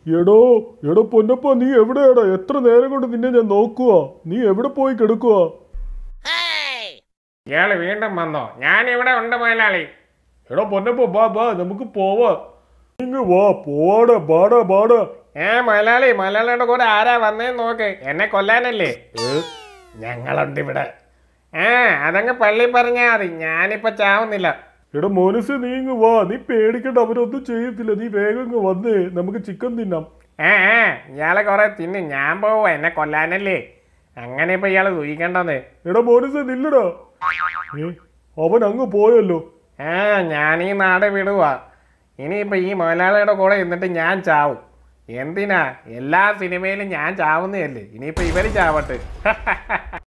എടോ എടോ പൊന്നപ്പ നീ എവിടെയാടാ എത്ര നേരം കൊണ്ട് നിന്നെ ഞാൻ നോക്കുക നീ എവിടെ പോയി കിടക്കുക ഇയാള് വീണ്ടും വന്നോ ഞാൻ ഇവിടെ ഉണ്ട് മുതലാളി എടാ പൊന്നപ്പ ബാ ബാ നമുക്ക് പോവാ ഇങ്ങ് വാ പോവാടാ ബാടാ ബാടാ ഏ മുതലാളി മുതലാളിയുടെ കൂടെ ആരാ വന്നേന്ന് നോക്ക് എന്നെ കൊല്ലാനല്ലേ ഞങ്ങളുണ്ട് ഇവിടെ ആ അതങ്ങ് പള്ളി പറഞ്ഞാ മതി ഞാനിപ്പോ ചാവുന്നില്ല എടാ മോനസ് നീ ഇങ്ങ് വാ നീ പേടിക്കണ്ട അവരൊന്നും ചെയ്യത്തില്ല നീ വേഗം ഇങ്ങ് വന്നേ നമുക്ക് ചിക്കൻ തിന്നാം ഏ ഏ ഇയാളെ കുറെ തിന്ന് ഞാൻ പോവാ എന്നെ കൊല്ലാനല്ലേ അങ്ങനെ ഇപ്പൊ ഇയാള് സൂഹിക്കണ്ടെന്ന് എടാ മോനസ് നില്ലടാ ഏ അവൻ അങ്ങ് പോയല്ലോ ആ ഞാൻ ഈ നാട് വിടുവാ ഇനിയിപ്പോ ഈ മുതലാളിയുടെ കൂടെ എന്നിട്ട് ഞാൻ ചാവും എന്തിനാ എല്ലാ സിനിമയിലും ഞാൻ ചാവുന്നതല്ലേ ഇനിയിപ്പോ ഇവര് ചാവട്ടെ